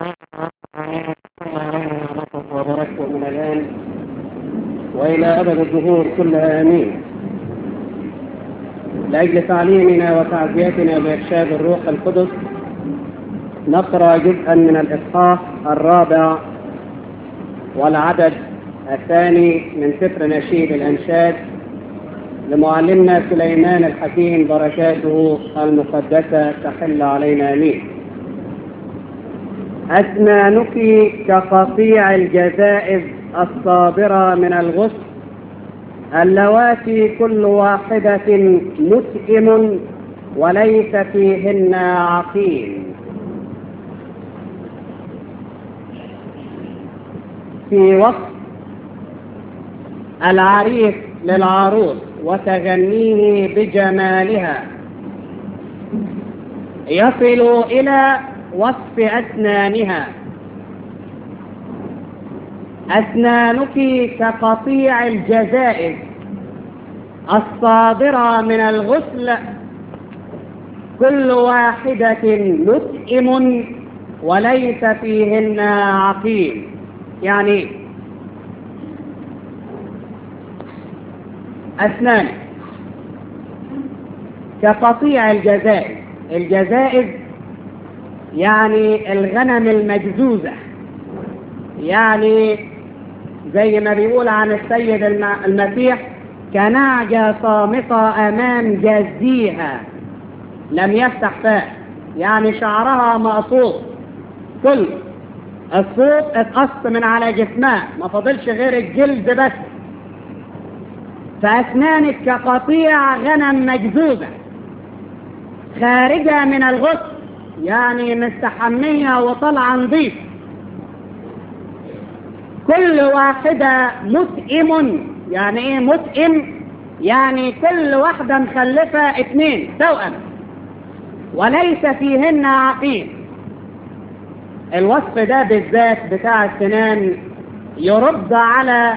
وبركته من الآن وإلى أبد الظهور كلها آمين لأجل تعليمنا وتعزيتنا بإرشاد الروح القدس نقرأ جزءا من الإصحاح الرابع والعدد الثاني من سفر نشيد الأنشاد لمعلمنا سليمان الحكيم بركاته المقدسة تحل علينا آمين أسنانك كقطيع الجزائز الصابرة من الغصن اللواتي كل واحدة متئم وليس فيهن عقيم في وقت العريس للعروس وتغنيه بجمالها يصل إلى وصف أسنانها أسنانك كقطيع الجزائز الصادرة من الغسل كل واحدة متئم وليس فيهن عقيم يعني أسنان كقطيع الجزائز الجزائز يعني الغنم المجزوزة يعني زي ما بيقول عن السيد المسيح كنعجة صامتة أمام جزيها لم يفتح فاه يعني شعرها مقصوص كل الصوت اتقص من على جسمها ما فضلش غير الجلد بس فأسنانك كقطيع غنم مجذوبة خارجة من الغصن يعني مستحمية وطلعة نظيف كل واحدة متئم يعني ايه متئم يعني كل واحدة مخلفة اثنين توأم وليس فيهن عقيم الوصف ده بالذات بتاع السنان يرد على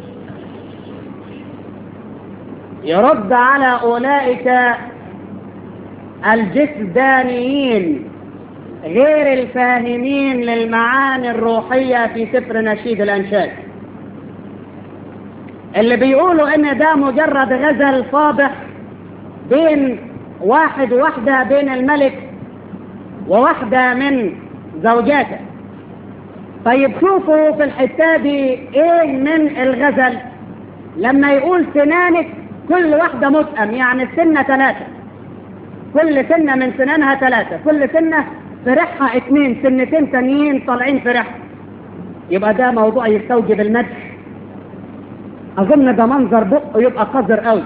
يرد على أولئك الجسدانيين غير الفاهمين للمعاني الروحية في سفر نشيد الأنشاد اللي بيقولوا ان ده مجرد غزل فاضح بين واحد وواحدة بين الملك وواحدة من زوجاته طيب شوفوا في الحتة دي ايه من الغزل لما يقول سنانك كل واحدة متأم يعني السنة ثلاثة كل سنة من سنانها ثلاثة كل سنة فرحها اثنين سنتين تانيين طالعين فرح يبقى ده موضوع يستوجب المدح اظن ده منظر بقه يبقى قذر قوي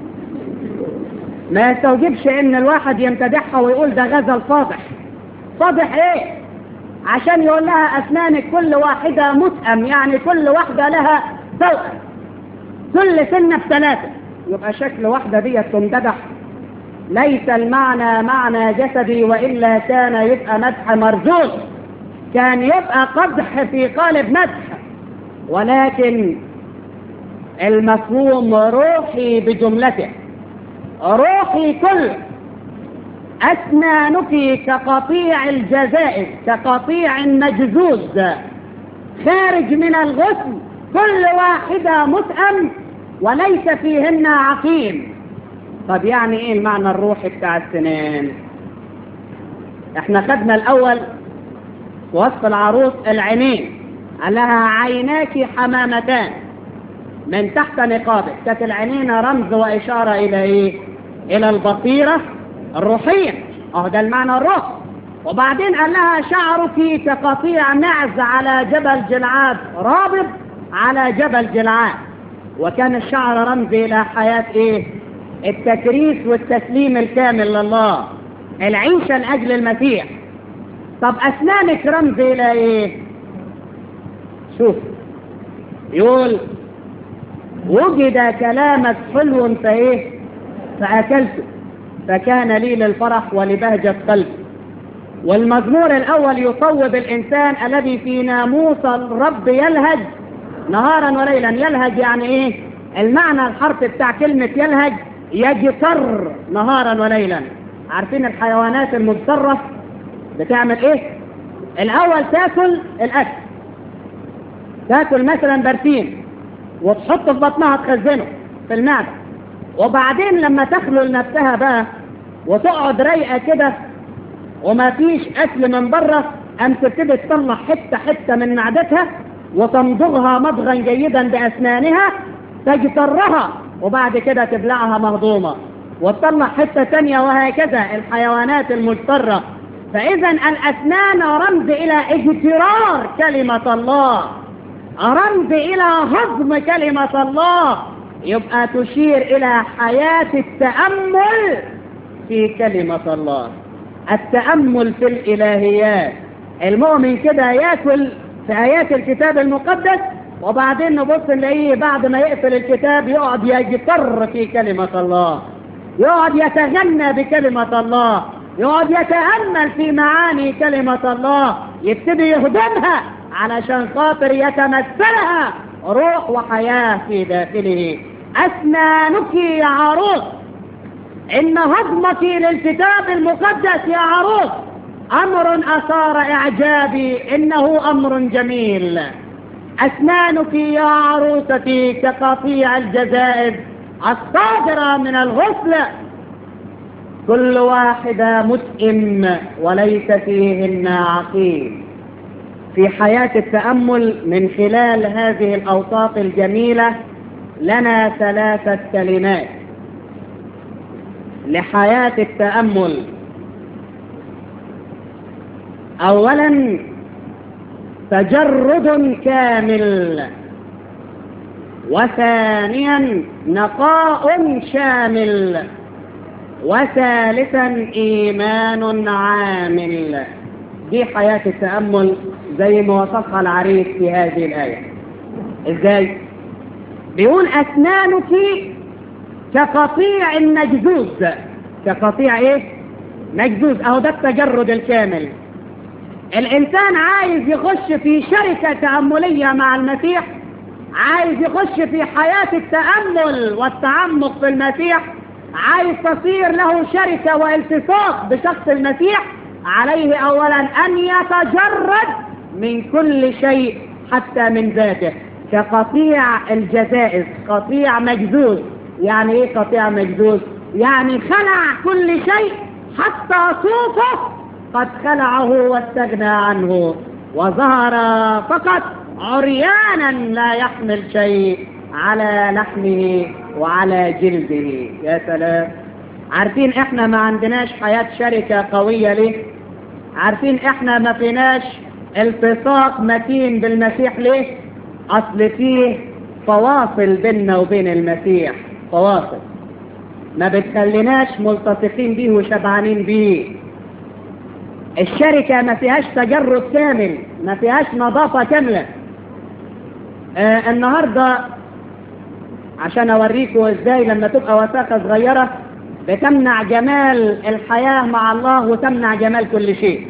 ما يستوجبش ان الواحد يمتدحها ويقول ده غزل فاضح فاضح ايه عشان يقول لها اسنانك كل واحدة متأم يعني كل واحدة لها توأم كل سنة بثلاثة يبقى شكل واحدة دي تمتدح ليس المعنى معنى جسدي وإلا كان يبقى مدح مرجوز كان يبقى قدح في قالب مدح ولكن المفهوم روحي بجملته روحي كل أسنانك كقطيع الجزائز كقطيع مجزوز خارج من الغسل كل واحدة متأم وليس فيهن عقيم طب يعني ايه المعنى الروحي بتاع السنان احنا خدنا الاول وصف العروس العينين قال لها عيناك حمامتان من تحت نقابك كانت العينين رمز واشاره الى ايه الى البصيره الروحيه اهو ده المعنى الروحي وبعدين قال لها شعرك كقطيع نعز على جبل جلعاد رابط على جبل جلعاد وكان الشعر رمز الى حياه ايه التكريس والتسليم الكامل لله العيشة لأجل المسيح طب أسنانك رمز إلى إيه شوف يقول وجد كلامك حلو فإيه فأكلته فكان لي للفرح ولبهجة قلبي والمزمور الأول يصوب الإنسان الذي في ناموس الرب يلهج نهارا وليلا يلهج يعني إيه المعنى الحرف بتاع كلمة يلهج يجتر نهارا وليلا عارفين الحيوانات المضطرة بتعمل ايه الاول تاكل الاكل تاكل مثلا برسيم وتحطه في بطنها تخزنه في المعده وبعدين لما تخلل نفسها بقى وتقعد رايقه كده وما فيش اكل من بره ام تبتدي تطلع حته حته من معدتها وتمضغها مضغا جيدا باسنانها تجترها وبعد كده تبلعها مهضومه وتطلع حته ثانيه وهكذا الحيوانات المجتره فاذا الاسنان رمز الى اجترار كلمه الله رمز الى هضم كلمه الله يبقى تشير الى حياه التامل في كلمه الله التامل في الالهيات المؤمن كده ياكل في ايات الكتاب المقدس وبعدين نبص نلاقيه بعد ما يقفل الكتاب يقعد يجتر في كلمه الله يقعد يتغنى بكلمه الله يقعد يتامل في معاني كلمه الله يبتدي يهضمها علشان خاطر يتمثلها روح وحياه في داخله اسنانك يا عروس ان هضمك للكتاب المقدس يا عروس امر اثار اعجابي انه امر جميل اسنانك يا عروستي كقطيع الجزائر الصادره من الغسل كل واحده متئم وليس فيهن عقيم في حياه التامل من خلال هذه الاوصاف الجميله لنا ثلاثه كلمات لحياه التامل اولا تجرد كامل وثانيا نقاء شامل وثالثا ايمان عامل دي حياة التأمل زي ما وصفها العريس في هذه الآية ازاي بيقول اسنانك كقطيع النجزوز كقطيع ايه مجزوز اهو ده التجرد الكامل الانسان عايز يخش في شركة تأملية مع المسيح عايز يخش في حياة التأمل والتعمق في المسيح عايز تصير له شركة والتصاق بشخص المسيح عليه اولا ان يتجرد من كل شيء حتى من ذاته كقطيع الجزائز قطيع مجزوز يعني ايه قطيع مجزوز يعني خلع كل شيء حتى صوفه قد خلعه واستغنى عنه وظهر فقط عريانا لا يحمل شيء على لحمه وعلى جلده يا سلام عارفين احنا ما عندناش حياة شركة قوية ليه عارفين احنا ما فيناش التصاق متين بالمسيح ليه اصل فيه فواصل بيننا وبين المسيح فواصل ما بتخليناش ملتصقين بيه وشبعانين بيه الشركة ما فيهاش تجرد كامل ما فيهاش نظافة كاملة آه النهاردة عشان اوريكم ازاي لما تبقى وثاقة صغيرة بتمنع جمال الحياة مع الله وتمنع جمال كل شيء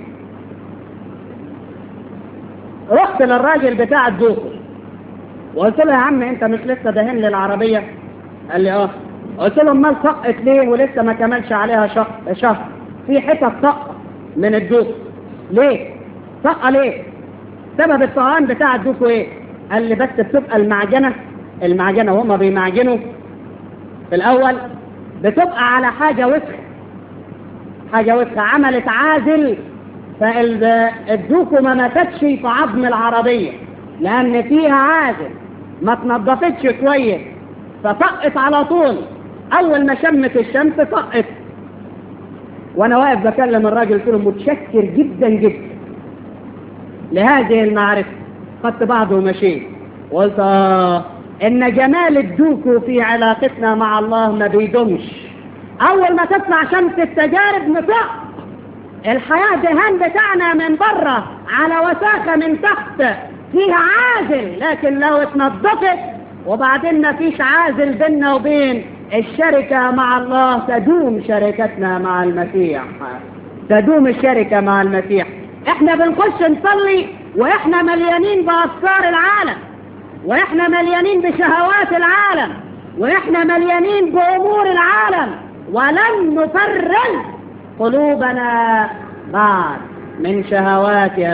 رحت للراجل بتاع الدوكو وقلت له يا عم انت مش لسه دهن لي العربية قال لي اه قلت له امال سقط ليه ولسه ما كملش عليها شهر شهر في حتت سقط من الدوكو ليه سقى ليه سبب الطعام بتاع الدوكو ايه قال لي بس بتبقى المعجنة المعجنة وهما بيمعجنوا في الاول بتبقى على حاجة وسخ حاجة وسخ عملت عازل فالدوكو ما ماتتش في عظم العربية لأن فيها عازل ما تنظفتش كويس فطقت على طول أول ما شمت الشمس طقت وأنا واقف بكلم الراجل قلت له متشكر جدا جدا لهذه المعرفة خدت بعضه ومشيت وقلت آه إن جمال الدوكو في علاقتنا مع الله ما بيدومش أول ما تطلع شمس التجارب نطق الحياة دهان بتاعنا من بره على وساخة من تحت فيها عازل لكن لو اتنظفت وبعدين ما فيش عازل بيننا وبين الشركة مع الله تدوم شركتنا مع المسيح تدوم الشركة مع المسيح احنا بنخش نصلي واحنا مليانين بأفكار العالم واحنا مليانين بشهوات العالم واحنا مليانين بأمور العالم ولم نفرل قلوبنا بعد من شهواتها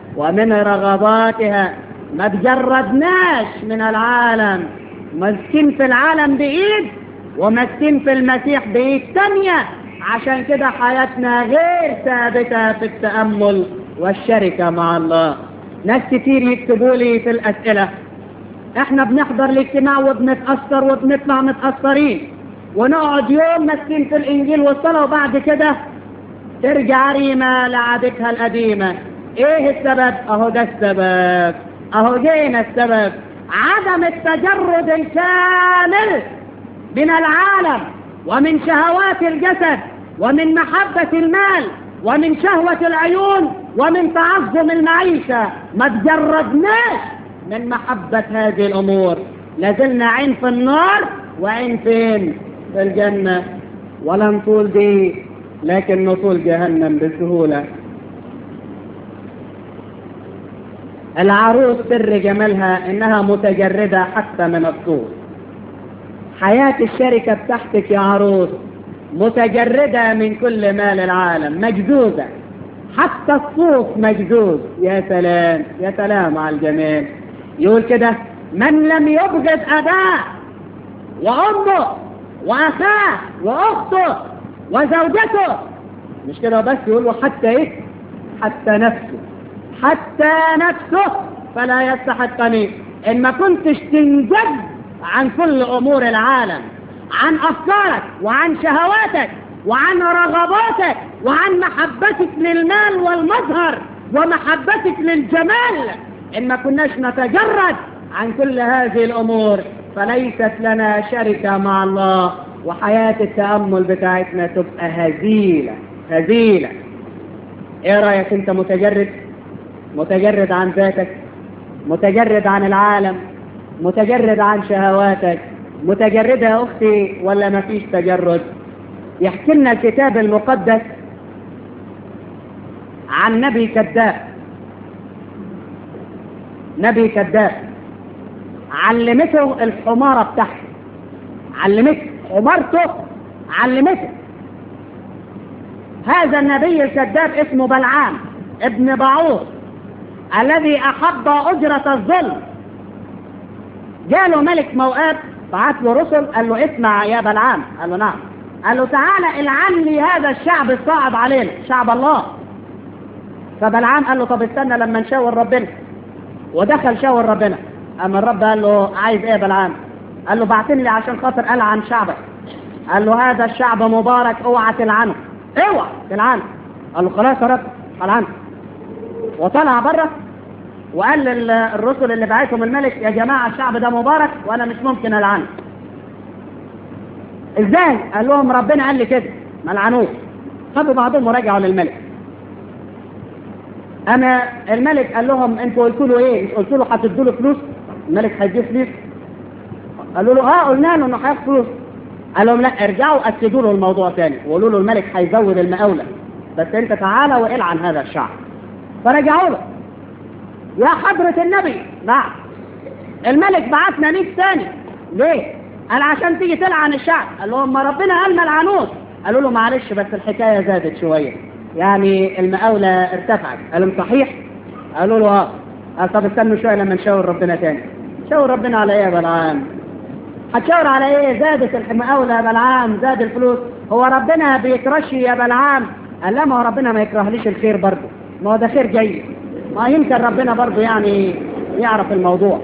ومن رغباتها ما تجردناش من العالم ماسكين في العالم بإيد وماسكين في المسيح بإيد تانية عشان كده حياتنا غير ثابتة في التأمل والشركة مع الله ناس كتير يكتبوا لي في الأسئلة احنا بنحضر الاجتماع وبنتأثر وبنطلع متأثرين ونقعد يوم ماسكين في الإنجيل والصلاة وبعد كده ترجع ريمة لعادتها القديمة ايه السبب اهو ده السبب اهو جينا السبب عدم التجرد الكامل من العالم ومن شهوات الجسد ومن محبة المال ومن شهوة العيون ومن تعظم المعيشة ما تجردناش من محبة هذه الأمور لازلنا عين في النار وعين فين في الجنة ولا نطول دي لكن نطول جهنم بسهولة العروس سر جمالها انها متجردة حتى من الطول حياة الشركة بتاعتك يا عروس متجردة من كل مال العالم مجدودة حتى الصوف مجدود يا سلام يا سلام على الجمال يقول كده من لم يبغض أباه وأمه وأخاه وأخته وزوجته مش كده بس يقول له حتى إيه حتى نفسه حتى نفسه فلا يستحقني إن ما كنتش تنجد عن كل أمور العالم عن أفكارك وعن شهواتك وعن رغباتك وعن محبتك للمال والمظهر ومحبتك للجمال إن ما كناش نتجرد عن كل هذه الأمور فليست لنا شركة مع الله وحياة التأمل بتاعتنا تبقى هزيلة هزيلة ايه رأيك انت متجرد متجرد عن ذاتك متجرد عن العالم متجرد عن شهواتك متجردة يا أختي ولا ما فيش تجرد يحكي لنا الكتاب المقدس عن نبي كذاب نبي كذاب علمته الحمارة بتاعته علمته حمارته علمته هذا النبي الكذاب اسمه بلعام ابن باعوث الذي أحب أجرة الظلم جاله ملك موآب بعت له رسل قال له اسمع يا بلعام قال له نعم قال له تعالى العن لي هذا الشعب الصعب علينا شعب الله فبلعام قال له طب استنى لما نشاور ربنا ودخل شاور ربنا اما الرب قال له عايز ايه يا بلعام قال له بعتني لي عشان خاطر العن شعبك قال له هذا الشعب مبارك اوعى تلعنه اوعى تلعنه قال له خلاص يا رب العنه وطلع بره وقال للرسل اللي بعتهم الملك يا جماعة الشعب ده مبارك وانا مش ممكن العنه ازاي قال لهم ربنا قال لي كده ما لعنوش خدوا بعضهم ورجعوا للملك انا الملك قال لهم انتوا قلتوا له ايه مش قلتوا له هتدوا له فلوس الملك هيديه فلوس قالوا له اه قلنا له انه هياخد فلوس قال لهم لا ارجعوا اكدوا له الموضوع تاني وقولوا له الملك هيزود المقاولة بس انت تعالى والعن هذا الشعب فرجعوا له يا حضرة النبي نعم الملك بعتنا ليك تاني ليه قال عشان تيجي تلعن الشعب قال لهم ما ربنا قال ما العنوش قالوا له معلش بس الحكاية زادت شوية يعني المقاولة ارتفعت قال لهم صحيح قالوا له اه قال طب استنوا شوية لما نشاور ربنا تاني شاور ربنا على ايه يا بلعام هتشاور على ايه زادت المقاولة يا بلعام زاد الفلوس هو ربنا بيكرش يا بلعام قال لا ما هو ربنا ما يكرهليش الخير برضه ما هو ده خير جيد ما يمكن ربنا برضه يعني يعرف الموضوع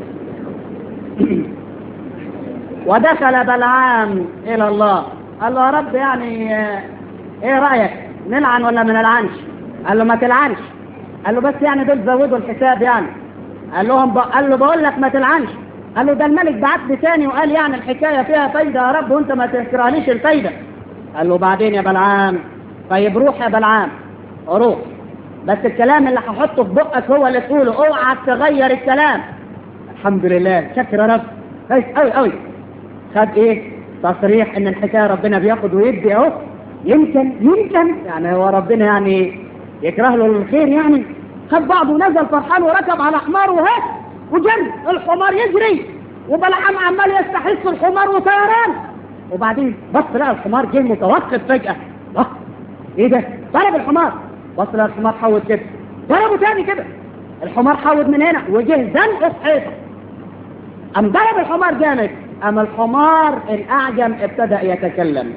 ودخل بلعام إلى الله قال له يا رب يعني ايه رأيك نلعن ولا ما نلعنش قال له ما تلعنش قال له بس يعني دول زودوا الحساب يعني قال لهم ب... قال له بقول لك ما تلعنش قال له ده الملك بعت لي تاني وقال يعني الحكاية فيها فايدة يا رب وانت ما تكرهليش الفايدة قال له بعدين يا بلعام طيب روح يا بلعام روح بس الكلام اللي هحطه في بقك هو اللي تقوله اوعى تغير الكلام الحمد لله شكر يا رب كويس قوي قوي خد ايه تصريح ان الحكايه ربنا بياخد ويدي اهو يمكن يمكن يعني هو ربنا يعني يكره له الخير يعني خد بعضه ونزل فرحان وركب على حمار وهات وجري الحمار يجري وبلعام عمال يستحس الحمار وطيران وبعدين بص لقى الحمار جه متوقف فجأة بص ايه ده ضرب الحمار بص لقى الحمار حول كده ضربه تاني كده الحمار حود من هنا وجه زنق في حيطه قام ضرب الحمار جامد اما الحمار الاعجم ابتدا يتكلم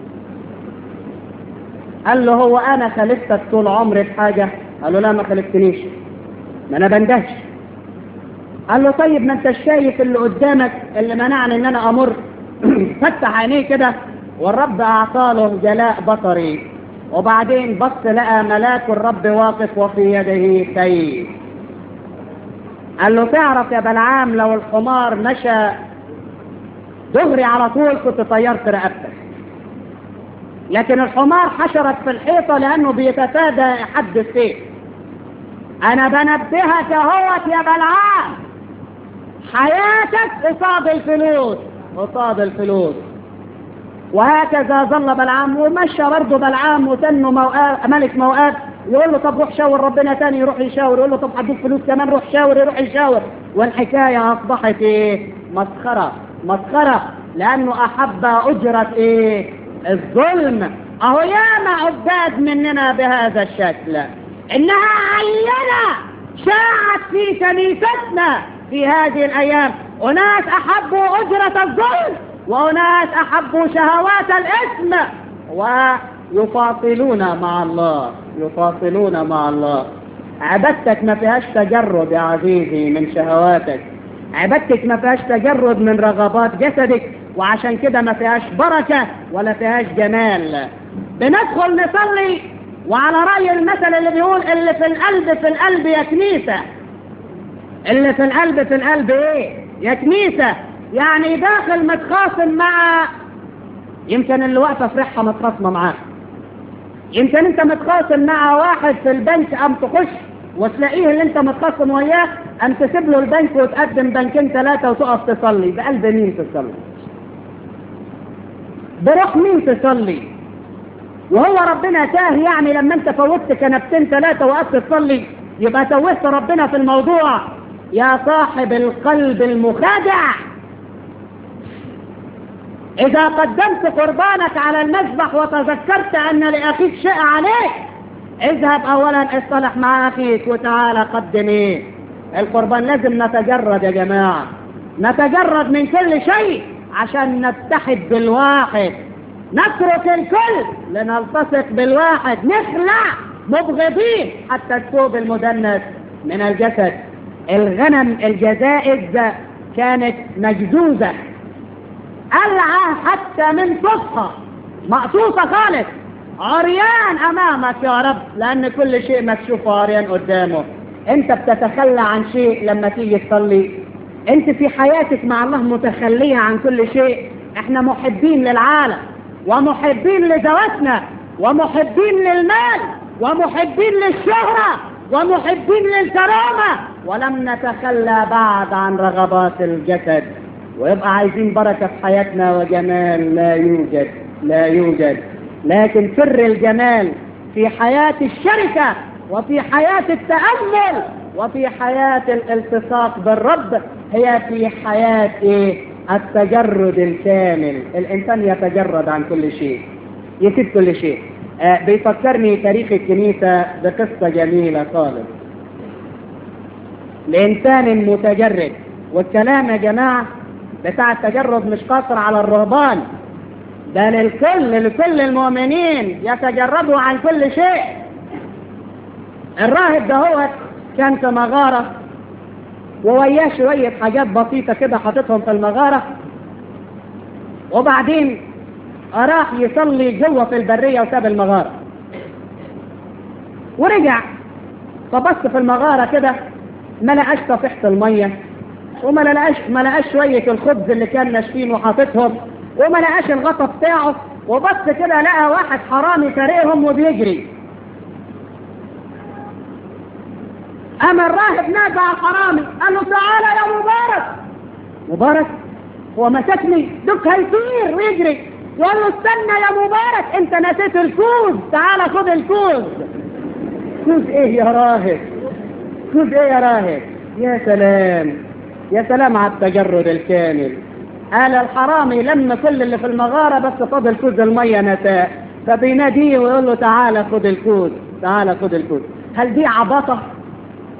قال له هو انا خالفتك طول عمري في حاجه قال له لا ما خالفتنيش ما انا بندهش قال له طيب ما انت شايف اللي قدامك اللي منعني ان انا امر فتح عينيه كده والرب اعطاله جلاء بصري وبعدين بص لقى ملاك الرب واقف وفي يده سيف قال له تعرف يا بلعام لو الحمار مشى دغري على طول كنت طيرت رقبتك لكن الحمار حشرك في الحيطة لأنه بيتفادى حد السيف أنا بنبهك اهوت يا بلعام حياتك قصاد الفلوس قصاد الفلوس وهكذا ظل بلعام ومشى برضه بلعام وتنه موقات ملك موقات يقول له طب روح شاور ربنا تاني يروح يشاور يقول له طب هديك فلوس كمان روح شاور يروح يشاور والحكاية أصبحت إيه مسخرة مسخرة لأنه أحب أجرة إيه الظلم أهو ياما عباد مننا بهذا الشكل إنها عينة شاعت في كنيستنا في هذه الأيام أناس أحبوا أجرة الظلم وأناس أحبوا شهوات الإثم ويفاصلون مع الله يفاصلون مع الله عبادتك ما فيهاش تجرد يا عزيزي من شهواتك عبادتك ما فيهاش تجرد من رغبات جسدك وعشان كده ما فيهاش بركة ولا فيهاش جمال بندخل نصلي وعلى رأي المثل اللي بيقول اللي في القلب في القلب يا كنيسة اللي في القلب في القلب ايه يا كنيسة يعني داخل متخاصم مع يمكن اللي واقفة في ريحها متخاصمة معاه يمكن انت متخاصم مع واحد في البنك ام تخش وتلاقيه اللي انت متخاصم وياه ام تسيب له البنك وتقدم بنكين ثلاثة وتقف تصلي بقلب مين تصلي بروح مين تصلي وهو ربنا تاه يعني لما انت فوتت كنبتين ثلاثة وقفت تصلي يبقى توهت ربنا في الموضوع يا صاحب القلب المخادع إذا قدمت قربانك على المذبح وتذكرت أن لأخيك شيء عليك اذهب أولا اصطلح مع أخيك وتعالى قدم إيه القربان لازم نتجرد يا جماعة نتجرد من كل شيء عشان نتحد بالواحد نترك الكل لنلتصق بالواحد نخلع مبغضين حتى الثوب المدنس من الجسد الغنم الجزائز كانت مجزوزة قلعة حتى من صفها مقصوصة خالص عريان أمامك يا رب لأن كل شيء مكشوف عريان قدامه أنت بتتخلى عن شيء لما تيجي تصلي أنت في حياتك مع الله متخلية عن كل شيء احنا محبين للعالم ومحبين لذواتنا ومحبين للمال ومحبين للشهرة ومحبين للكرامة ولم نتخلى بعد عن رغبات الجسد ويبقى عايزين بركة في حياتنا وجمال لا يوجد لا يوجد لكن سر الجمال في حياة الشركة وفي حياة التأمل وفي حياة الالتصاق بالرب هي في حياة إيه؟ التجرد الكامل الإنسان يتجرد عن كل شيء يسيب كل شيء آه بيفكرني تاريخ الكنيسة بقصة جميلة خالص لإنسان متجرد والكلام يا جماعة بتاع التجرد مش قاصر على الرهبان ده للكل لكل المؤمنين يتجردوا عن كل شيء الراهب ده هو كان في مغارة ووياه شوية حاجات بسيطة كده حاططهم في المغارة وبعدين راح يصلي جوه في البرية وساب المغارة ورجع فبص في المغارة كده ما لقاش صفيحة المية وما لقاش ما لقاش شوية الخبز اللي كان ناشفين وحاططهم وما لقاش الغطا بتاعه وبص كده لقى واحد حرامي سارقهم وبيجري أما الراهب نادى على الحرامي قال له تعالى يا مبارك مبارك هو مسكني دوك هيطير ويجري يقول له استنى يا مبارك انت نسيت الكوز تعالى خد الكوز كوز ايه يا راهب كوز ايه يا راهب يا سلام يا سلام على التجرد الكامل قال الحرامي لما كل اللي في المغارة بس فضل كوز المية نساء فبيناديه ويقول له تعالى خد الكوز تعالى خد الكوز هل دي عبطة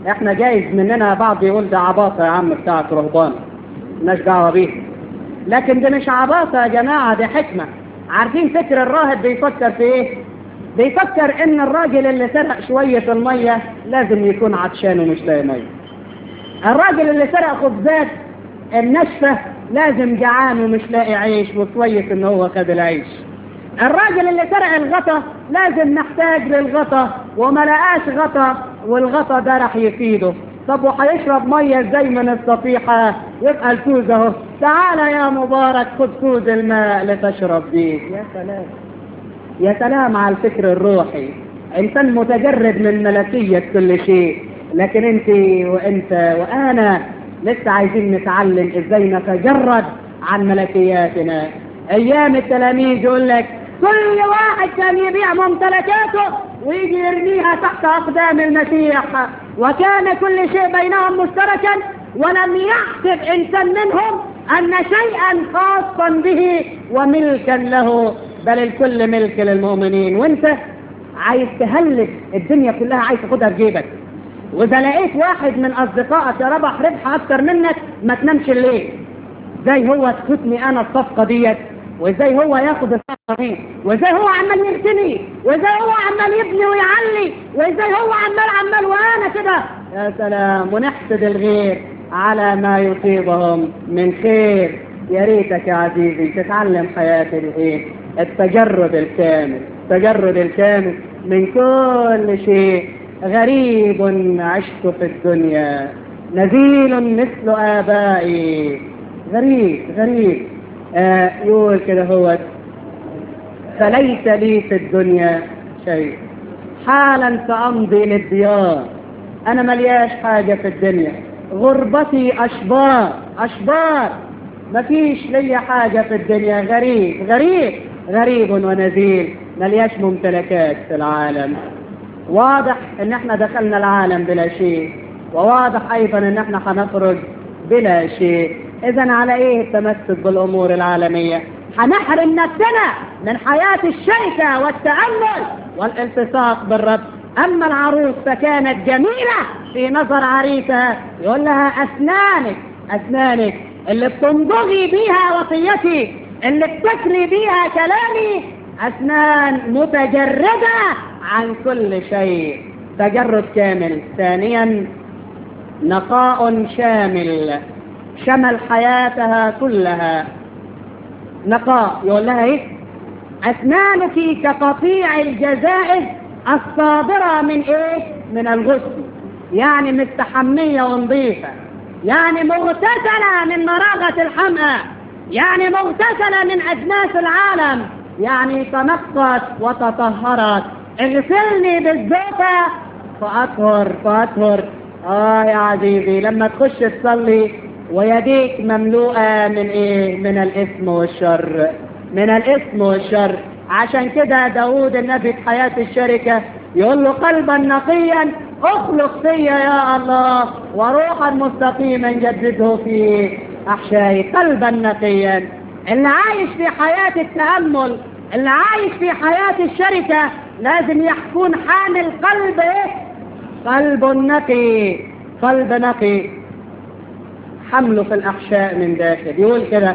احنا جايز مننا بعض يقول ده عباطة يا عم بتاعت رهبان مالناش دعوة بيه لكن ده مش عباطة يا جماعة دي حكمة عارفين فكر الراهب بيفكر في ايه بيفكر ان الراجل اللي سرق شوية المية لازم يكون عطشان ومش لاقي مية الراجل اللي سرق خبزات الناشفة لازم جعان ومش لاقي عيش وكويس ان هو خد العيش الراجل اللي سرق الغطا لازم محتاج للغطا وما لقاش غطا والغطا ده راح يفيده طب وهيشرب ميه ازاي من الصفيحه يبقى الكوز اهو تعالى يا مبارك خد كوز الماء لتشرب بيه يا سلام يا سلام على الفكر الروحي انسان متجرد من ملكيه كل شيء لكن انت وانت وانا لسه عايزين نتعلم ازاي نتجرد عن ملكياتنا ايام التلاميذ يقول لك كل واحد كان يبيع ممتلكاته ويجي يرميها تحت اقدام المسيح وكان كل شيء بينهم مشتركا ولم يحسب انسان منهم ان شيئا خاصا به وملكا له بل الكل ملك للمؤمنين وانت عايز تهلك الدنيا كلها عايز تاخدها في جيبك واذا لقيت واحد من اصدقائك يا ربح ربح اكتر منك ما تنامش الليل زي هو تفوتني انا الصفقه ديت وازاي هو ياخد الصفقه دي وازاي هو عمال يرتني وازاي هو عمال يبني ويعلي وازاي هو عمال عمال وانا كده يا سلام ونحسد الغير على ما يصيبهم من خير يا ريتك يا عزيزي تتعلم حياة الايه التجرد الكامل التجرد الكامل من كل شيء غريب عشت في الدنيا نزيل مثل آبائي غريب غريب آه يقول كده هو فليس لي في الدنيا شيء حالا سأمضي للديار أنا ملياش حاجة في الدنيا غربتي أشبار أشبار مفيش لي حاجة في الدنيا غريب غريب غريب ونزيل ملياش ممتلكات في العالم واضح ان احنا دخلنا العالم بلا شيء وواضح ايضا ان احنا هنخرج بلا شيء اذا على ايه التمسك بالامور العالمية هنحرم نفسنا من حياة الشركة والتأمل والالتصاق بالرب اما العروس فكانت جميلة في نظر عريسها يقول لها اسنانك اسنانك اللي بتمضغي بيها وصيتي اللي بتكري بيها كلامي اسنان متجردة عن كل شيء تجرد كامل ثانيا نقاء شامل شمل حياتها كلها نقاء يقول لها ايه اسنانك كقطيع الجزائز الصادرة من ايه من الغسل يعني مستحمية ونظيفة يعني مغتسلة من مراغة الحمأة يعني مغتسلة من أجناس العالم يعني تنقت وتطهرت اغسلني بالزيتة فأطهر فأطهر آه يا عزيزي لما تخش تصلي ويديك مملوءة من إيه من الإثم والشر من الإثم والشر عشان كده داود النبي في حياة الشركة يقول له قلبا نقيا اخلق فيا يا الله وروحا مستقيما جدده في احشائي قلبا نقيا اللي عايش في حياة التأمل اللي عايش في حياة الشركة لازم يكون حامل قلب ايه قلب نقي قلب نقي حمله في الأحشاء من داخل يقول كده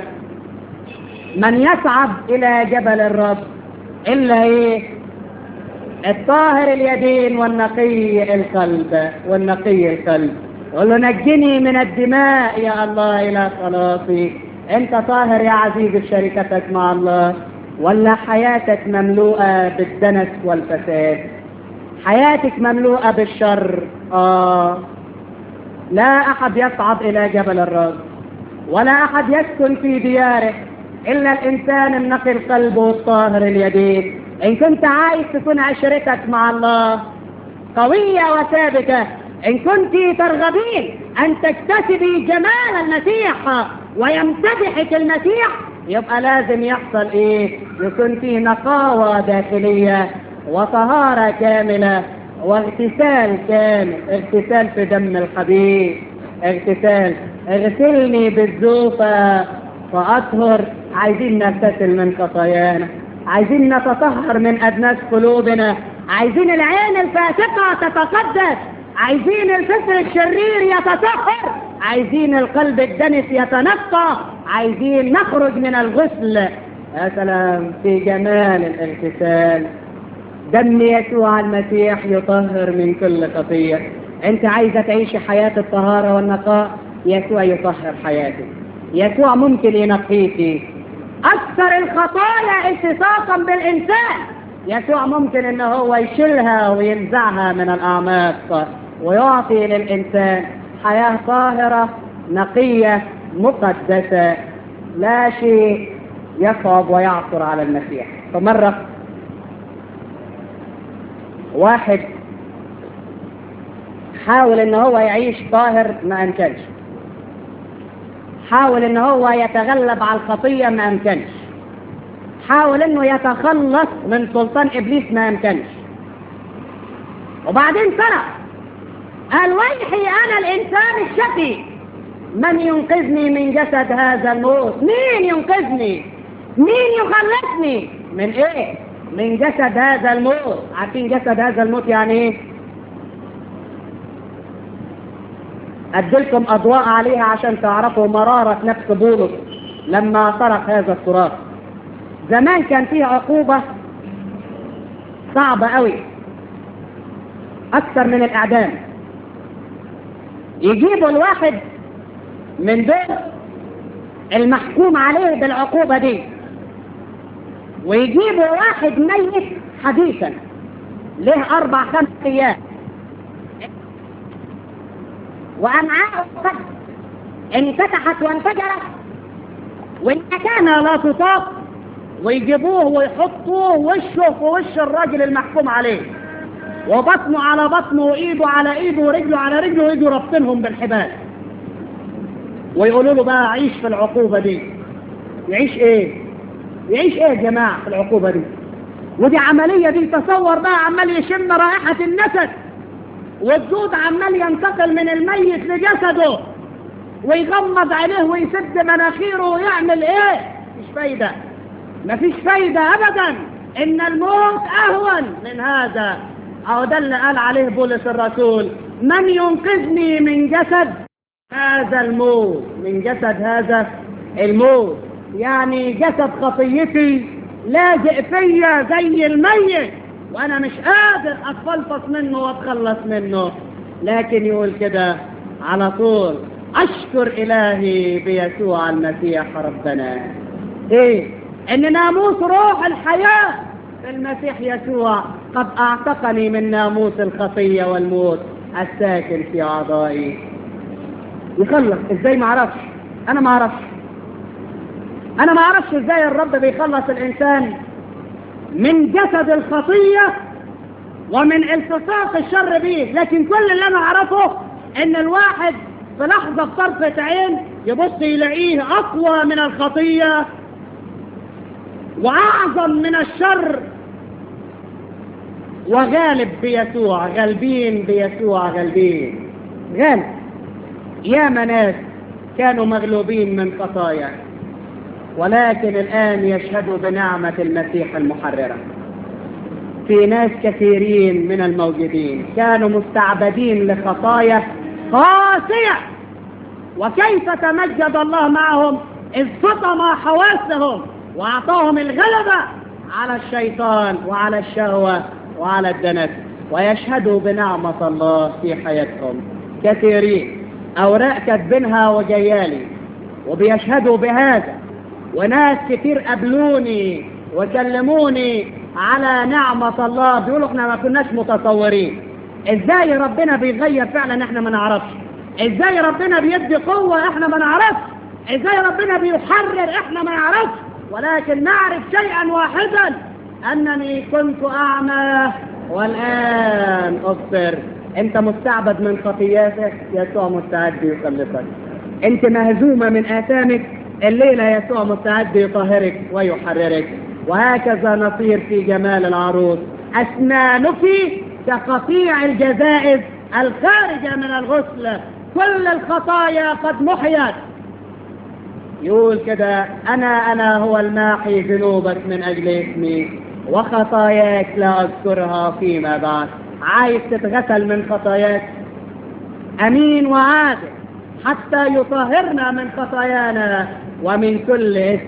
من يصعد إلى جبل الرب إلا إيه الطاهر اليدين والنقي القلب والنقي القلب يقول له نجني من الدماء يا الله إلى خلاصي أنت طاهر يا عزيز شركتك مع الله ولا حياتك مملوءة بالدنس والفساد حياتك مملوءة بالشر آه لا أحد يصعد إلى جبل الرب ولا أحد يسكن في دياره إلا الإنسان النقي القلب والطاهر اليدين إن كنت عايز تكون عشرتك مع الله قوية وثابتة إن كنت ترغبين أن تكتسبي جمال المسيح ويمتدحك المسيح يبقى لازم يحصل إيه يكون فيه نقاوة داخلية وطهارة كاملة واغتسال كامل اغتسال في دم الحبيب اغتسال اغسلني بالزوفة فأطهر عايزين نغتسل من خطايانا عايزين نتطهر من أدناس قلوبنا عايزين العين الفاسقة تتقدس عايزين الفكر الشرير يتطهر عايزين القلب الدنس يتنقى عايزين نخرج من الغسل يا سلام في جمال الاغتسال دم يسوع المسيح يطهر من كل خطية انت عايزة تعيشي حياة الطهارة والنقاء يسوع يطهر حياتك يسوع ممكن ينقيك أكثر الخطايا التصاقا بالإنسان يسوع ممكن ان هو يشيلها وينزعها من الأعماق ويعطي للإنسان حياة طاهرة نقية مقدسة لا شيء يصعب ويعثر على المسيح فمرة واحد حاول ان هو يعيش طاهر ما امكنش حاول ان هو يتغلب على الخطية ما امكنش حاول انه يتخلص من سلطان ابليس ما امكنش وبعدين سرق قال ويحي انا الانسان الشقي من ينقذني من جسد هذا الموت مين ينقذني مين يخلصني من ايه من جسد هذا الموت عارفين جسد هذا الموت يعني ايه ادلكم اضواء عليها عشان تعرفوا مرارة نفس بولس لما صرخ هذا الصراخ زمان كان فيه عقوبة صعبة قوي اكثر من الاعدام يجيبوا الواحد من دول المحكوم عليه بالعقوبة دي ويجيبوا واحد ميت حديثا له اربع خمس ايام وامعاءه قد انفتحت وانفجرت والمكانة لا تطاق ويجيبوه ويحطوه وشه في وش الراجل المحكوم عليه وبطنه على بطنه وايده على ايده ورجله على رجله ويجوا رابطينهم بالحبال ويقولوا له بقى عيش في العقوبة دي يعيش ايه يعيش ايه يا جماعة في العقوبة دي ودي عملية دي تصور بقى عمال يشم رائحة النسد والدود عمال ينتقل من الميت لجسده ويغمض عليه ويسد مناخيره ويعمل ايه مش فايدة مفيش فايدة ابدا ان الموت اهون من هذا او ده اللي قال عليه بولس الرسول من ينقذني من جسد هذا الموت من جسد هذا الموت يعني جسد خطيتي لاجئ فيا زي الميت وانا مش قادر اتفلفص منه واتخلص منه لكن يقول كده على طول اشكر الهي بيسوع المسيح ربنا ايه ان ناموس روح الحياة في المسيح يسوع قد اعتقني من ناموس الخطية والموت الساكن في اعضائي يخلص ازاي ما اعرفش انا ما اعرفش انا ما اعرفش ازاي الرب بيخلص الانسان من جسد الخطية ومن التصاق الشر به لكن كل اللي انا اعرفه ان الواحد في لحظة بطرفة عين يبص يلاقيه اقوى من الخطية واعظم من الشر وغالب بيسوع غالبين بيسوع غالبين غالب يا ناس كانوا مغلوبين من خطايا ولكن الآن يشهدوا بنعمة المسيح المحررة في ناس كثيرين من الموجودين كانوا مستعبدين لخطايا قاسية وكيف تمجد الله معهم إذ فطم حواسهم وأعطاهم الغلبة على الشيطان وعلى الشهوة وعلى الدنس ويشهدوا بنعمة الله في حياتهم كثيرين أوراق كاتبينها وجيالي وبيشهدوا بهذا وناس كتير قابلوني وكلموني على نعمة الله بيقولوا احنا ما كناش متصورين ازاي ربنا بيغير فعلا احنا ما نعرفش ازاي ربنا بيدي قوة احنا ما نعرفش ازاي ربنا بيحرر احنا ما نعرفش ولكن نعرف شيئا واحدا انني كنت اعمى والان ابصر انت مستعبد من خطياتك يسوع مستعد يخلصك انت مهزومة من اثامك الليلة يسوع مستعد يطهرك ويحررك وهكذا نصير في جمال العروس أسنانك كقطيع الجزائز الخارجة من الغسل كل الخطايا قد محيت يقول كده أنا أنا هو الماحي ذنوبك من أجل اسمي وخطاياك لا أذكرها فيما بعد عايز تتغسل من خطاياك أمين وعادل حتى يطهرنا من خطايانا ومن كل إثم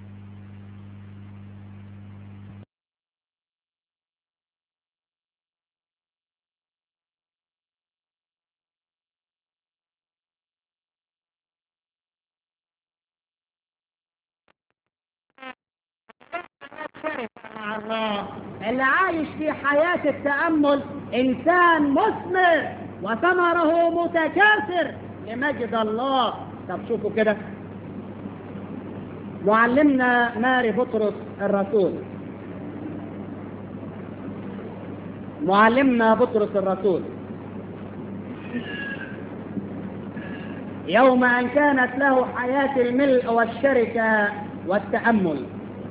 مع الله اللي عايش في حياة التأمل إنسان مثمر وثمره متكاثر لمجد الله طب شوفوا كده معلمنا ماري بطرس الرسول معلمنا بطرس الرسول يوم أن كانت له حياة الملء والشركة والتأمل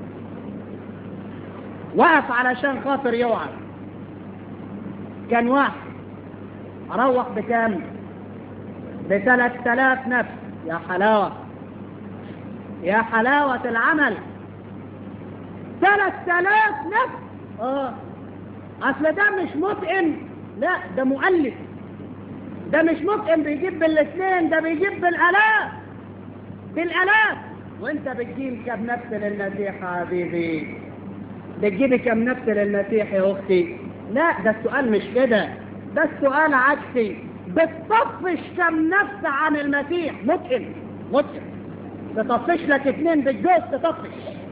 وقف علشان خاطر يوعظ كان واحد روح بكام بثلاث آلاف نفس يا حلاوة يا حلاوة العمل ثلاث آلاف نفس اه اصل ده مش مطعم لا ده مؤلف ده مش مطعم بيجيب بالاثنين ده بيجيب بالالاف بالالاف وانت بتجيب كم نفس للمسيح يا حبيبي بتجيبي كم نفس للمسيح يا اختي لا ده السؤال مش كده ده السؤال عكسي بتطفش كم نفس عن المسيح مطعم مطعم تطفش لك اتنين بالجوز تطفش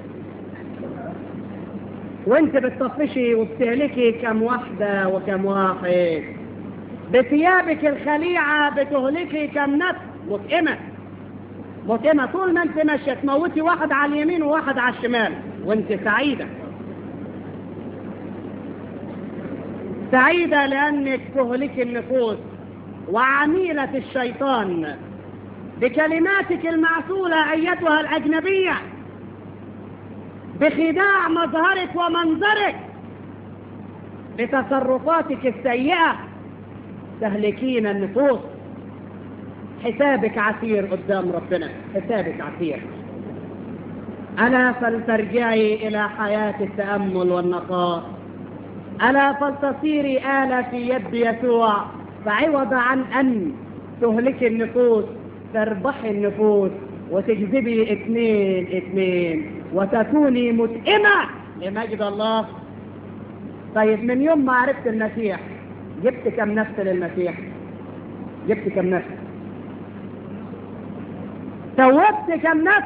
وانت بتطفشي وبتهلكي كم واحدة وكم واحد بثيابك الخليعة بتهلكي كم نفس مطعمة مطعمة طول ما انت ماشية تموتي واحد على اليمين وواحد على الشمال وانت سعيدة سعيدة لأنك تهلك النفوس وعميلة الشيطان بكلماتك المعسولة أيتها الأجنبية بخداع مظهرك ومنظرك بتصرفاتك السيئة تهلكين النفوس حسابك عسير قدام ربنا حسابك عسير ألا فلترجعي إلى حياة التأمل والنقاء ألا فلتصيري آلة في يد يسوع فعوض عن أن تهلكي النفوس تربحي النفوس وتجذبي اثنين اثنين وتكوني متئمة لمجد الله طيب من يوم ما عرفت المسيح جبت كم نفس للمسيح جبت كم نفس توبت كم نفس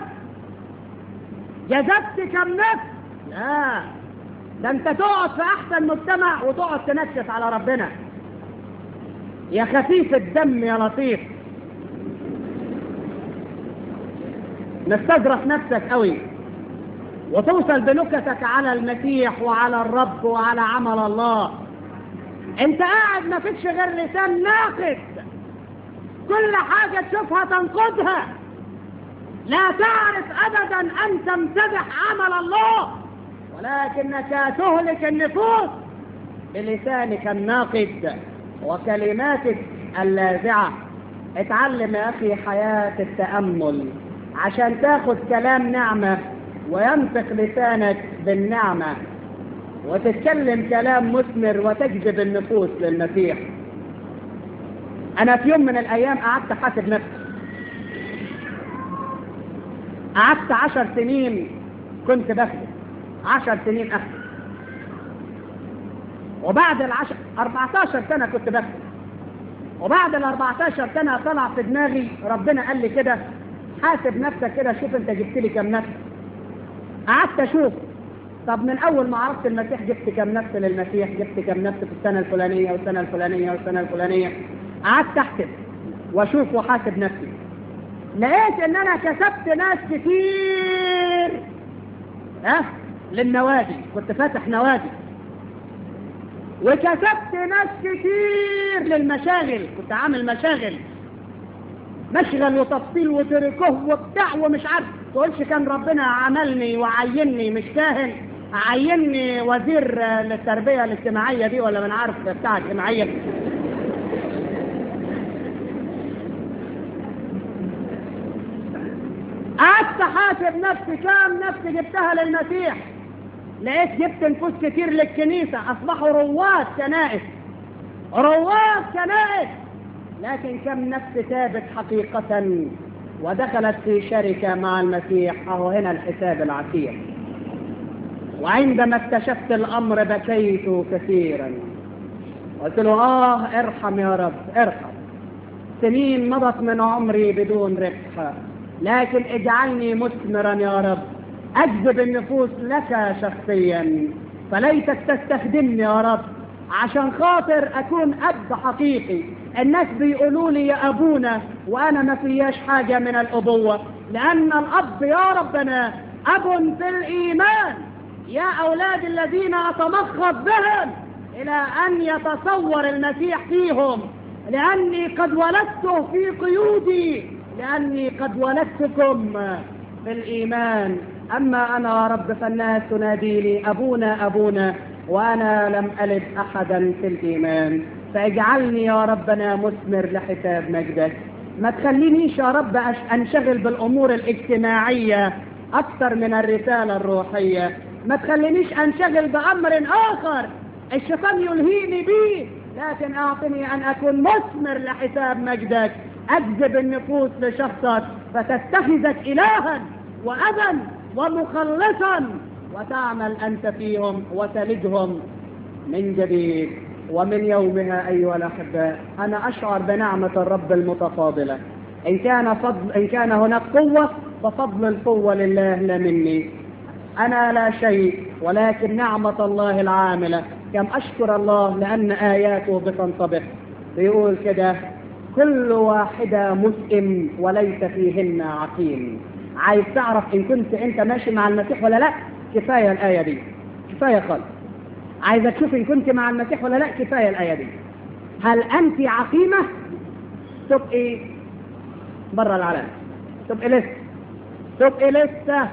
جذبت كم نفس لا ده انت تقعد في احسن مجتمع وتقعد تنكس على ربنا يا خفيف الدم يا لطيف نستظرف نفسك قوي وتوصل بنكتك على المسيح وعلى الرب وعلى عمل الله انت قاعد ما فيكش غير لسان ناقد كل حاجة تشوفها تنقدها لا تعرف ابدا ان تمتدح عمل الله ولكنك تهلك النفوس بلسانك الناقد وكلماتك اللاذعة اتعلم يا أخي حياة التأمل عشان تاخد كلام نعمة وينطق لسانك بالنعمة وتتكلم كلام مثمر وتجذب النفوس للمسيح أنا في يوم من الأيام قعدت حاسب نفسي قعدت عشر سنين كنت بخدم عشر سنين أخدم وبعد العشر 14 سنة كنت بخدم وبعد ال 14 سنة طلع في دماغي ربنا قال لي كده حاسب نفسك كده شوف انت جبت لي كم نفس قعدت اشوف طب من اول ما عرفت المسيح جبت كم نفس للمسيح جبت كم نفس في السنة الفلانية والسنة الفلانية والسنة الفلانية قعدت احسب واشوف وحاسب نفسي لقيت ان انا كسبت ناس كتير ها أه؟ للنوادي كنت فاتح نوادي وكسبت ناس كتير للمشاغل كنت عامل مشاغل مشغل وتفصيل وتركه وبتاع ومش عارف تقولش كان ربنا عملني وعيني مش كاهن عيني وزير للتربية الاجتماعية دي ولا من عارف بتاع اجتماعية قعدت حاسب نفسي كام نفسي جبتها للمسيح لقيت جبت نفوس كتير للكنيسة أصبحوا رواد كنائس رواد كنائس لكن كم نفس تابت حقيقة ودخلت في شركة مع المسيح أهو هنا الحساب العسير وعندما اكتشفت الأمر بكيت كثيرا قلت له آه ارحم يا رب ارحم سنين مضت من عمري بدون ربح لكن اجعلني مثمرا يا رب أجذب النفوس لك شخصيا فليتك تستخدمني يا رب عشان خاطر أكون أب حقيقي الناس بيقولوا لي يا أبونا وأنا ما فياش حاجة من الأبوة لأن الأب يا ربنا أب في الإيمان يا أولاد الذين أتمخض بهم إلى أن يتصور المسيح فيهم لأني قد ولدت في قيودي لأني قد ولدتكم في الإيمان أما أنا يا رب فالناس تناديني أبونا أبونا وأنا لم ألد أحدا في الإيمان فاجعلني يا ربنا مثمر لحساب مجدك ما تخلينيش يا رب أنشغل بالأمور الاجتماعية أكثر من الرسالة الروحية ما تخلينيش أنشغل بأمر آخر الشيطان يلهيني به لكن أعطني أن أكون مثمر لحساب مجدك أجذب النفوس لشخصك فتتخذك إلها وأبا ومخلصا وتعمل أنت فيهم وتلدهم من جديد ومن يومها أيها الأحباء أنا أشعر بنعمة الرب المتفاضلة إن كان فضل إن كان هناك قوة ففضل القوة لله لا مني أنا لا شيء ولكن نعمة الله العاملة كم أشكر الله لأن آياته بتنطبق بيقول كده كل واحدة مسئم وليس فيهن عقيم عايز تعرف إن كنت أنت ماشي مع المسيح ولا لا كفاية الآية دي كفاية خالص عايزة تشوف إن كنت مع المسيح ولا لا كفاية الآية دي هل أنت عقيمة تبقي برا العلامة تبقي لسه تبقي لسه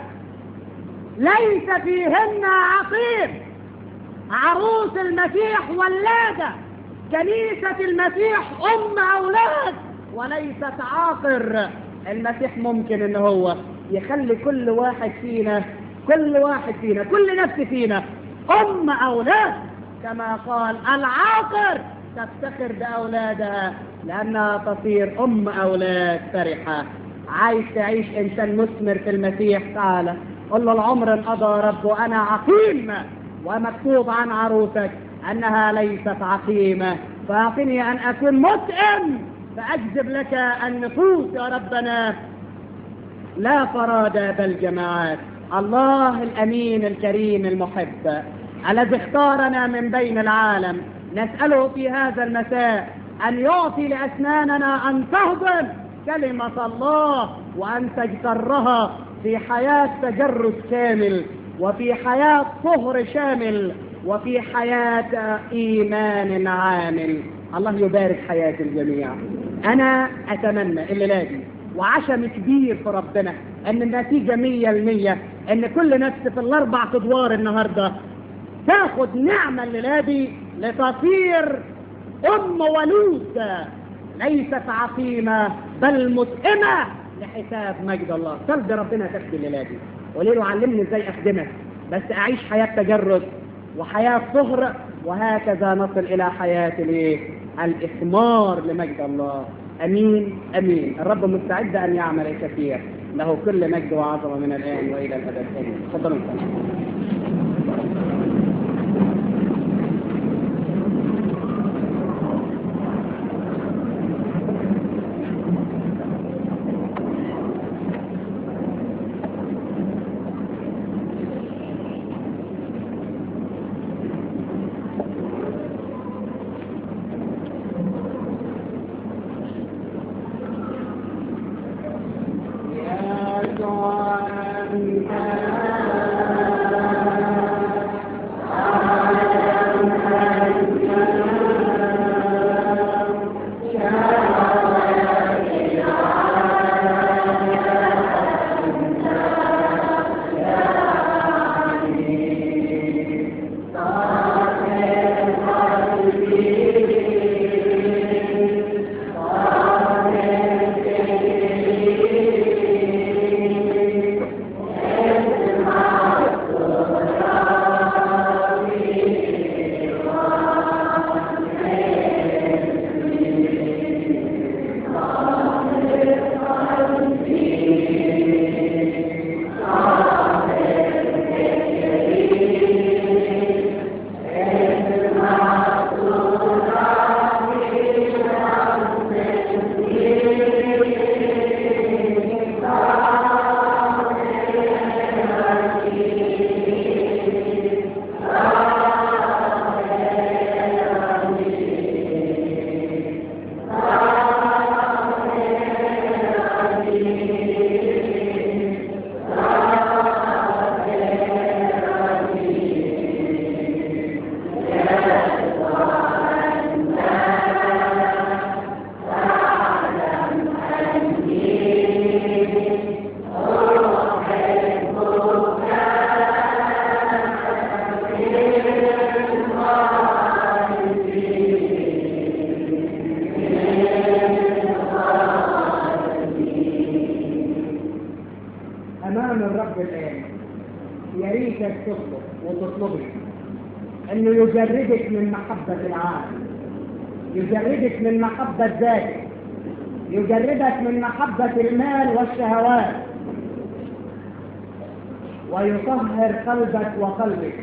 ليس فيهن عقيم عروس المسيح ولادة كنيسة المسيح أم أولاد وليست عاقر المسيح ممكن ان هو يخلي كل واحد فينا كل واحد فينا كل نفس فينا أم أولاد كما قال العاقر تفتخر بأولادها لأنها تصير أم أولاد فرحة عايز تعيش إنسان مثمر في المسيح تعالى قل له العمر انقضى رب وأنا عقيم ومكتوب عن عروسك أنها ليست عقيمة فأعطني أن أكون متئم فأجذب لك النفوس يا ربنا لا فرادى بل جماعات الله الأمين الكريم المحب الذي اختارنا من بين العالم نسأله في هذا المساء أن يعطي لأسناننا أن تهضم كلمة الله وأن تجترها في حياة تجرد كامل وفي حياة طهر شامل وفي حياة إيمان عامل الله يبارك حياة الجميع أنا أتمنى الليلة دي وعشم كبير في ربنا أن النتيجة مية المية أن كل نفس في الأربع أدوار النهاردة تاخد نعمة الليلة دي لتصير أم ولود ليست عقيمة بل متئمة لحساب مجد الله صلي ربنا تخفي الليلة دي قولي له علمني ازاي اخدمك بس اعيش حياة تجرد وحياة طهر وهكذا نصل الى حياة الايه الاثمار لمجد الله امين امين الرب مستعد ان يعمل الكثير له كل مجد وعظمه من الان والى الابد امين تفضلوا امام الرب الان يا ريتك تطلب وتطلبي انه يجردك من محبة العالم يجردك من محبة ذاتك يجردك من محبة المال والشهوات ويطهر قلبك وقلبك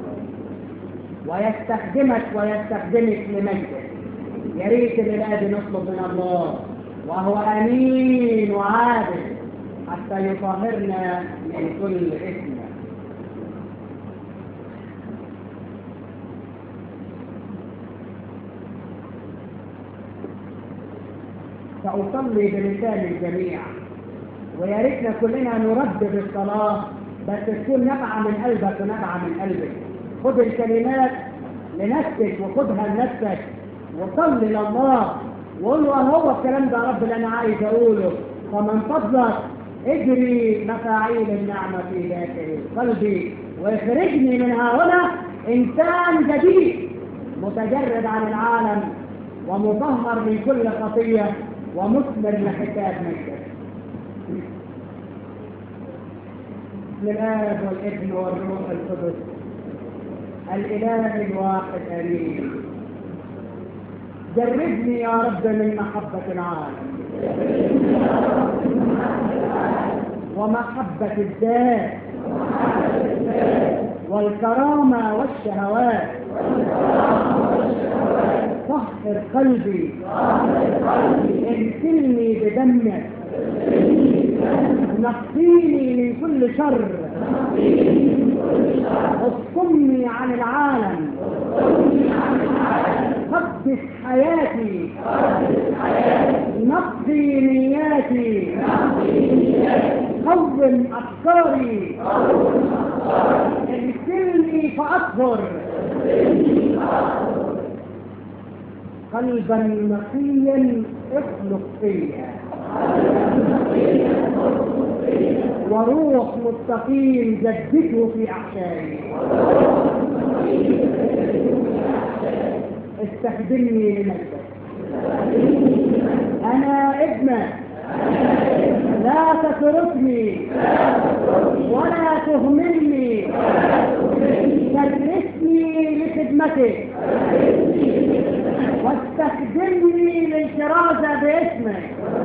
ويستخدمك ويستخدمك لمجده يا ريت الآن نطلب من الله وهو أمين وعادل حتى يطهرنا من كل إثم سأصلي بلسان الجميع ويا ريتنا كلنا نردد الصلاة بس تكون نبعة من قلبك ونبعة من قلبك خذ الكلمات لنفسك وخذها لنفسك وصلي لله وقول له هو الكلام ده رب اللي انا عايز اقوله فمن فضلك اجري مفاعيل النعمة في داخل قلبي واخرجني من هنا انسان جديد متجرد عن العالم ومطهر من كل خطية ومثمر لحساب مجدك بسم الآب والابن والروح القدس الإله الواحد آمين جردني يا رب من محبة العالم ومحبة الذات والكرامة والشهوات طهر قلبي اغسلني بدمك نقيني من كل شر اصمني عن العالم قدس حياتي نقي نياتي قوم افكاري اغسلني فاطهر قلبا نقيا اخلق فيا وروح مستقيم جدده في احشائي استخدمني لمجدك انا ابنك لا تتركني ولا تهملني كرسني لخدمتك واستخدمني للكرازة باسمك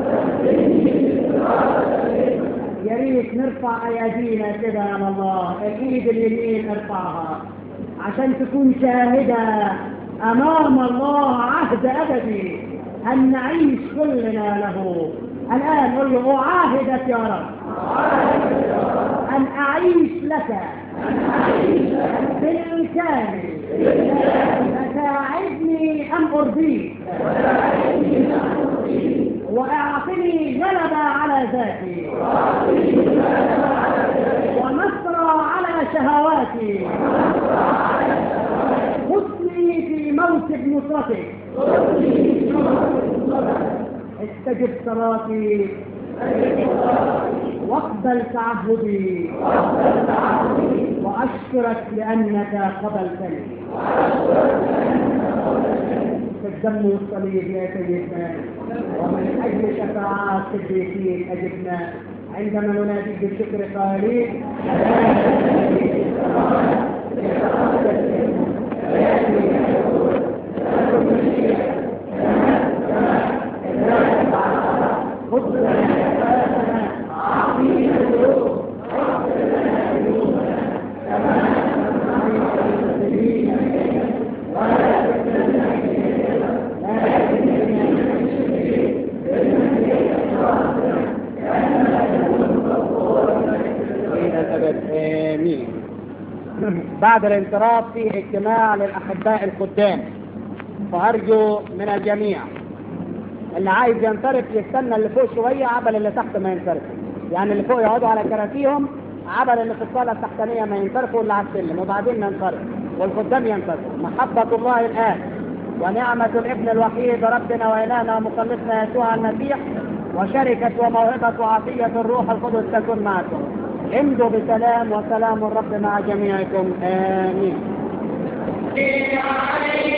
يا ريت نرفع ايادينا كده يا الله الايد اليمين ارفعها عشان تكون شاهدة امام الله عهد ابدي ان نعيش كلنا له الان قل له اعاهدك يا رب ان اعيش لك بالكامل فساعدني ان ارضيك واعطني غلبة على ذاتي ونصر على شهواتي خذني في موكب نصرتك استجب صلاتي واقبل تعهدي واشكرك لانك قبلتني في الدم والصليب يا سيدنا ومن اجل شفاعات الصديقين اجبنا عندما نناديك بالشكر قائلين آمين بعد الانصراف في اجتماع للأحباء الخدام فأرجو من الجميع اللي عايز ينصرف يستنى اللي فوق شوية عبل اللي تحت ما ينصرف يعني اللي فوق يقعدوا على كراسيهم عبل اللي في الصالة التحتانية ما ينصرفوا اللي على السلم وبعدين ننصرف والخدام ينصرفوا محبة الله الآن ونعمة الابن الوحيد ربنا وإلهنا ومخلصنا يسوع المسيح وشركة وموهبة وعطية الروح القدس تكون معكم امضوا بسلام وسلام الرب مع جميعكم آمين